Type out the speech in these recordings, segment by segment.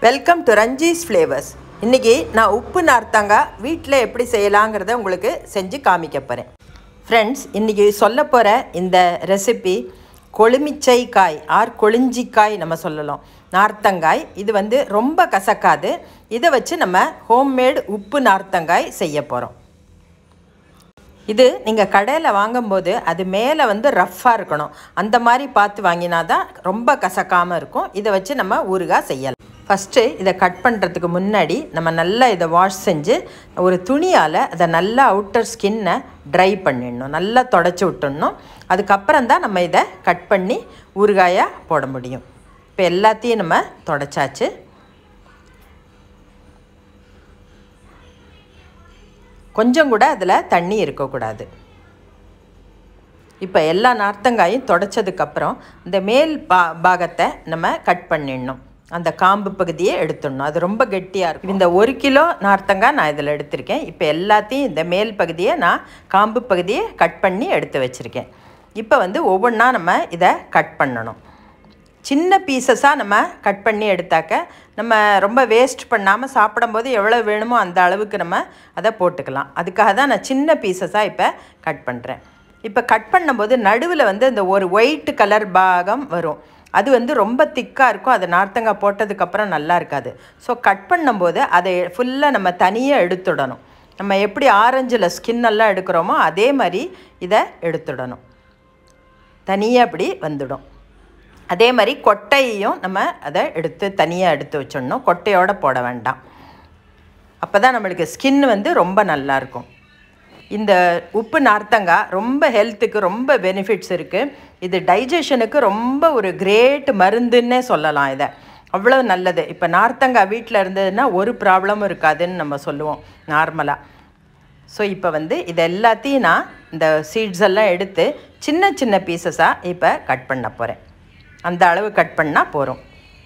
welcome to Ranji's flavours இன்றைக்கி நான் உப்பு நார்த்தங்காய் வீட்டில் எப்படி செய்யலாங்கிறத உங்களுக்கு செஞ்சு காமிக்க போகிறேன் ஃப்ரெண்ட்ஸ் இன்றைக்கி சொல்ல போகிற இந்த ரெசிபி கொழுமிச்சை காய் ஆர் கொளிஞ்சிக்காய் நம்ம சொல்லலாம் நார்த்தங்காய் இது வந்து ரொம்ப கசக்காது இதை வச்சு நம்ம ஹோம்மேட் உப்பு நார்த்தங்காய் செய்ய போகிறோம் இது நீங்கள் கடையில் வாங்கும்போது அது மேலே வந்து ரஃப்பாக இருக்கணும் அந்த மாதிரி பார்த்து வாங்கினா தான் ரொம்ப கசக்காமல் இருக்கும் இதை வச்சு நம்ம ஊறுகாய் செய்யலாம் ஃபஸ்ட்டு இதை கட் பண்ணுறதுக்கு முன்னாடி நம்ம நல்லா இதை வாஷ் செஞ்சு ஒரு துணியால் அதை நல்லா அவுட்டர் ஸ்கின்னை ட்ரை பண்ணிடணும் நல்லா தொடச்சி விட்டுடணும் அதுக்கப்புறம் தான் நம்ம இதை கட் பண்ணி ஊறுகாயாக போட முடியும் இப்போ எல்லாத்தையும் நம்ம தொடச்சாச்சு கொஞ்சம் கூட அதில் தண்ணி இருக்கக்கூடாது இப்போ எல்லா நார்த்தங்காயும் தொடச்சதுக்கப்புறம் இந்த மேல் பா பாகத்தை நம்ம கட் பண்ணிடணும் அந்த காம்பு பகுதியை எடுத்துடணும் அது ரொம்ப கெட்டியாக இருக்கும் இந்த ஒரு கிலோ நார்த்தங்காய் நான் இதில் எடுத்திருக்கேன் இப்போ எல்லாத்தையும் இந்த மேல் பகுதியை நான் காம்பு பகுதியை கட் பண்ணி எடுத்து வச்சுருக்கேன் இப்போ வந்து ஒவ்வொன்றா நம்ம இதை கட் பண்ணணும் சின்ன பீசஸாக நம்ம கட் பண்ணி எடுத்தாக்க நம்ம ரொம்ப வேஸ்ட் பண்ணாமல் சாப்பிடும்போது எவ்வளோ வேணுமோ அந்த அளவுக்கு நம்ம அதை போட்டுக்கலாம் அதுக்காக தான் நான் சின்ன பீசஸாக இப்போ கட் பண்ணுறேன் இப்போ கட் பண்ணும்போது நடுவில் வந்து இந்த ஒரு ஒயிட் கலர் பாகம் வரும் அது வந்து ரொம்ப திக்காக இருக்கும் அது நார்த்தங்காய் போட்டதுக்கப்புறம் நல்லா இருக்காது ஸோ கட் பண்ணும்போது அதை ஃபுல்லாக நம்ம தனியாக எடுத்துடணும் நம்ம எப்படி ஆரஞ்சில் ஸ்கின் எல்லாம் எடுக்கிறோமோ அதே மாதிரி இதை எடுத்துடணும் தனியாக அப்படி வந்துடும் அதே மாதிரி கொட்டையையும் நம்ம அதை எடுத்து தனியாக எடுத்து வச்சிடணும் கொட்டையோடு போட வேண்டாம் அப்போ தான் நம்மளுக்கு ஸ்கின் வந்து ரொம்ப நல்லாயிருக்கும் இந்த உப்பு நார்த்தங்காய் ரொம்ப ஹெல்த்துக்கு ரொம்ப பெனிஃபிட்ஸ் இருக்குது இது டைஜஷனுக்கு ரொம்ப ஒரு கிரேட் மருந்துன்னே சொல்லலாம் இதை அவ்வளோ நல்லது இப்போ நார்த்தங்காய் வீட்டில் இருந்ததுன்னா ஒரு ப்ராப்ளமும் இருக்காதுன்னு நம்ம சொல்லுவோம் நார்மலாக ஸோ இப்போ வந்து இது எல்லாத்தையும் நான் இந்த சீட்ஸ் எல்லாம் எடுத்து சின்ன சின்ன பீசஸாக இப்போ கட் பண்ண போகிறேன் அந்த அளவு கட் பண்ணால் போகிறோம்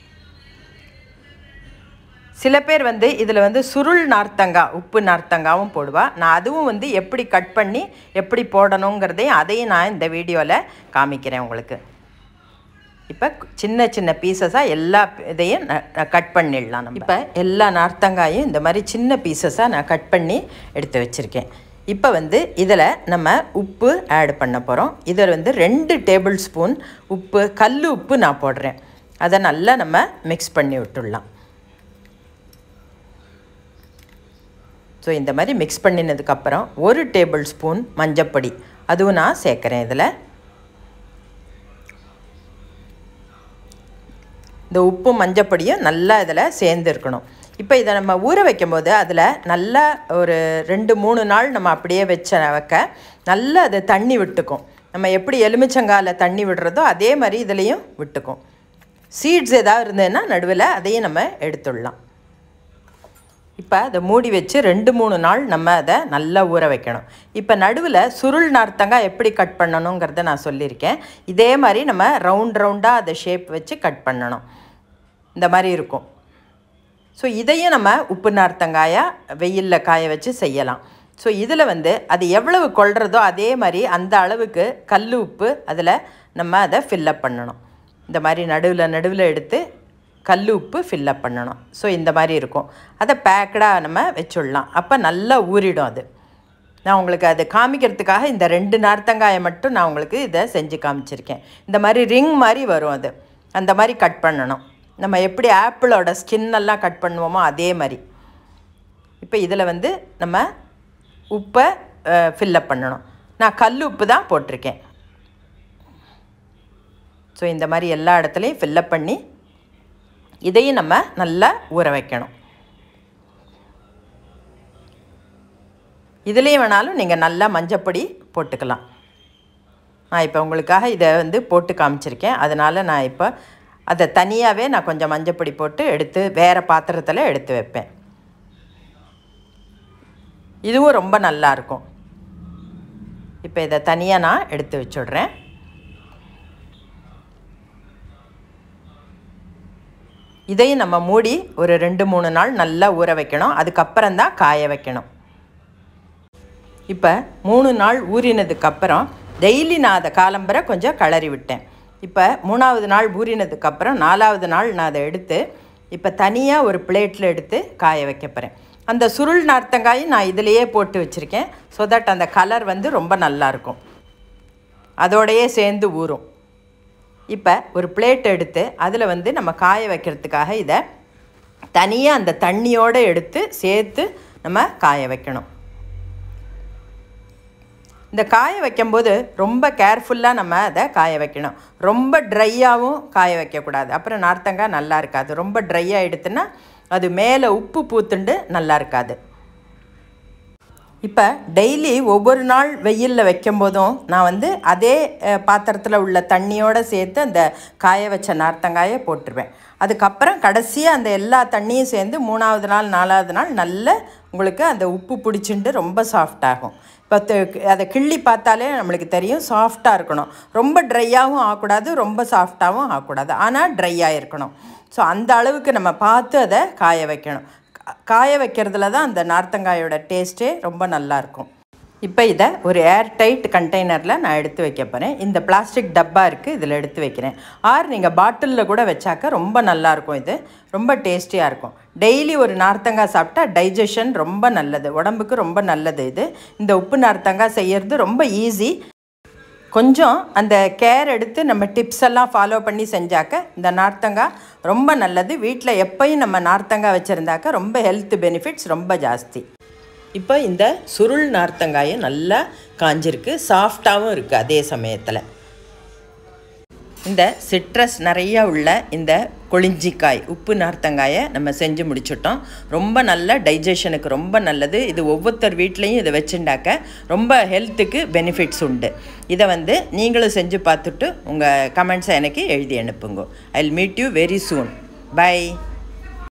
சில பேர் வந்து இதில் வந்து சுருள் நார்த்தங்காய் உப்பு நார்த்தங்காவும் போடுவா நான் அதுவும் வந்து எப்படி கட் பண்ணி எப்படி போடணுங்கிறதையும் அதையும் நான் இந்த வீடியோவில் காமிக்கிறேன் உங்களுக்கு இப்போ சின்ன சின்ன பீசஸாக எல்லா இதையும் கட் பண்ணிடலாம் நம்ம இப்போ எல்லா நார்த்தங்காயும் இந்த மாதிரி சின்ன பீசஸாக நான் கட் பண்ணி எடுத்து வச்சுருக்கேன் இப்போ வந்து இதில் நம்ம உப்பு ஆட் பண்ண போகிறோம் இதில் வந்து ரெண்டு டேபிள் ஸ்பூன் உப்பு கல் உப்பு நான் போடுறேன் அதை நல்லா நம்ம மிக்ஸ் பண்ணி விட்டுடலாம் ஸோ இந்த மாதிரி மிக்ஸ் பண்ணினதுக்கப்புறம் ஒரு டேபிள் ஸ்பூன் மஞ்சப்பொடி அதுவும் நான் சேர்க்குறேன் இதில் இந்த உப்பு மஞ்சப்பொடியும் நல்லா இதில் சேர்ந்துருக்கணும் இப்போ இதை நம்ம ஊற வைக்கும்போது அதில் நல்லா ஒரு ரெண்டு மூணு நாள் நம்ம அப்படியே வச்ச வைக்க நல்லா அது தண்ணி விட்டுக்கும் நம்ம எப்படி எலுமிச்சங்காயில் தண்ணி விடுறதோ அதே மாதிரி இதுலேயும் விட்டுக்கும் சீட்ஸ் ஏதாவது இருந்ததுன்னா நடுவில் அதையும் நம்ம எடுத்துடலாம் இப்போ அதை மூடி வச்சு ரெண்டு மூணு நாள் நம்ம அதை நல்லா ஊற வைக்கணும் இப்போ நடுவில் சுருள் நார்த்தங்காய் எப்படி கட் பண்ணணுங்கிறத நான் சொல்லியிருக்கேன் இதே மாதிரி நம்ம ரவுண்ட் ரவுண்டாக அதை ஷேப் வச்சு கட் பண்ணணும் இந்த மாதிரி இருக்கும் ஸோ இதையும் நம்ம உப்பு நார்த்தங்காயாக வெயிலில் காய வச்சு செய்யலாம் ஸோ இதில் வந்து அது எவ்வளவு கொள்றதோ அதே மாதிரி அந்த அளவுக்கு கல் உப்பு அதில் நம்ம அதை ஃபில்லப் பண்ணணும் இந்த மாதிரி நடுவில் நடுவில் எடுத்து கல் உப்பு ஃபில்லப் பண்ணணும் ஸோ இந்த மாதிரி இருக்கும் அதை பேக்கடாக நம்ம வச்சுடலாம் அப்போ நல்லா ஊறிடும் அது நான் உங்களுக்கு அது காமிக்கிறதுக்காக இந்த ரெண்டு நார்த்தங்காயை மட்டும் நான் உங்களுக்கு இதை செஞ்சு காமிச்சிருக்கேன் இந்த மாதிரி ரிங் மாதிரி வரும் அது அந்த மாதிரி கட் பண்ணணும் நம்ம எப்படி ஆப்பிளோட ஸ்கின்னெல்லாம் கட் பண்ணுவோமோ அதே மாதிரி இப்போ இதில் வந்து நம்ம உப்பை ஃபில்லப் பண்ணணும் நான் கல் உப்பு தான் போட்டிருக்கேன் ஸோ இந்த மாதிரி எல்லா இடத்துலையும் ஃபில்லப் பண்ணி இதையும் நம்ம நல்லா ஊற வைக்கணும் இதுலேயும் வேணாலும் நீங்கள் நல்லா மஞ்சப்பொடி போட்டுக்கலாம் நான் இப்போ உங்களுக்காக இதை வந்து போட்டு காமிச்சிருக்கேன் அதனால் நான் இப்போ அதை தனியாகவே நான் கொஞ்சம் மஞ்சப்பொடி போட்டு எடுத்து வேறு பாத்திரத்தில் எடுத்து வைப்பேன் இதுவும் ரொம்ப நல்லாயிருக்கும் இப்போ இதை தனியாக நான் எடுத்து வச்சுடுறேன் இதையும் நம்ம மூடி ஒரு ரெண்டு மூணு நாள் நல்லா ஊற வைக்கணும் அதுக்கப்புறம் தான் காய வைக்கணும் இப்போ மூணு நாள் ஊறினதுக்கப்புறம் டெய்லி நான் அதை காலம்பரை கொஞ்சம் கிளறி விட்டேன் இப்போ மூணாவது நாள் ஊறினதுக்கப்புறம் நாலாவது நாள் நான் அதை எடுத்து இப்போ தனியாக ஒரு பிளேட்டில் எடுத்து காய வைக்க போகிறேன் அந்த சுருள் நார்த்தங்காயும் நான் இதிலையே போட்டு வச்சுருக்கேன் ஸோ தட் அந்த கலர் வந்து ரொம்ப நல்லாயிருக்கும் அதோடையே சேர்ந்து ஊறும் இப்போ ஒரு பிளேட் எடுத்து அதில் வந்து நம்ம காய வைக்கிறதுக்காக இதை தனியாக அந்த தண்ணியோடு எடுத்து சேர்த்து நம்ம காய வைக்கணும் இந்த காய வைக்கும்போது ரொம்ப கேர்ஃபுல்லாக நம்ம அதை காய வைக்கணும் ரொம்ப ட்ரையாகவும் காய வைக்கக்கூடாது அப்புறம் நார்த்தங்காய் நல்லா இருக்காது ரொம்ப ட்ரை ஆகிடுத்துன்னா அது மேலே உப்பு பூத்துண்டு நல்லா இருக்காது இப்போ டெய்லி ஒவ்வொரு நாள் வெயிலில் வைக்கும் போதும் நான் வந்து அதே பாத்திரத்தில் உள்ள தண்ணியோடு சேர்த்து அந்த காய வச்ச நார்த்தங்காயை போட்டுருவேன் அதுக்கப்புறம் கடைசியாக அந்த எல்லா தண்ணியும் சேர்ந்து மூணாவது நாள் நாலாவது நாள் நல்ல உங்களுக்கு அந்த உப்பு பிடிச்சிண்டு ரொம்ப சாஃப்டாகும் இப்போ அதை கிள்ளி பார்த்தாலே நம்மளுக்கு தெரியும் சாஃப்டாக இருக்கணும் ரொம்ப ட்ரையாகவும் ஆகக்கூடாது ரொம்ப சாஃப்டாகவும் ஆகக்கூடாது ஆனால் ட்ரையாக இருக்கணும் ஸோ அந்த அளவுக்கு நம்ம பார்த்து அதை காய வைக்கணும் காய வைக்கிறதுல தான் அந்த நார்த்தங்காயோட டேஸ்ட்டே ரொம்ப நல்லாயிருக்கும் இப்போ இதை ஒரு ஏர் டைட் கண்டெய்னரில் நான் எடுத்து வைக்க போகிறேன் இந்த பிளாஸ்டிக் டப்பா இருக்குது இதில் எடுத்து வைக்கிறேன் ஆர் நீங்கள் பாட்டிலில் கூட வச்சாக்க ரொம்ப நல்லாயிருக்கும் இது ரொம்ப டேஸ்டியாக இருக்கும் டெய்லி ஒரு நார்த்தங்காய் சாப்பிட்டா டைஜஷன் ரொம்ப நல்லது உடம்புக்கு ரொம்ப நல்லது இது இந்த உப்பு நார்த்தங்காய் செய்கிறது ரொம்ப ஈஸி கொஞ்சம் அந்த கேர் எடுத்து நம்ம டிப்ஸ் எல்லாம் ஃபாலோ பண்ணி செஞ்சாக்க இந்த நார்த்தங்காய் ரொம்ப நல்லது வீட்டில் எப்பயும் நம்ம நார்த்தங்காய் வச்சுருந்தாக்க ரொம்ப ஹெல்த் பெனிஃபிட்ஸ் ரொம்ப ஜாஸ்தி இப்போ இந்த சுருள் நார்த்தங்காயும் நல்லா காஞ்சிருக்கு சாஃப்டாகவும் இருக்குது அதே சமயத்தில் இந்த சிட்ரஸ் நிறையா உள்ள இந்த கொளிஞ்சிக்காய் உப்பு நார்த்தங்காயை நம்ம செஞ்சு முடிச்சிட்டோம் ரொம்ப நல்ல டைஜஷனுக்கு ரொம்ப நல்லது இது ஒவ்வொருத்தர் வீட்லேயும் இதை வச்சுண்டாக்க ரொம்ப ஹெல்த்துக்கு பெனிஃபிட்ஸ் உண்டு இதை வந்து நீங்களும் செஞ்சு பார்த்துட்டு உங்கள் கமெண்ட்ஸை எனக்கு எழுதி அனுப்புங்க I meet you very soon by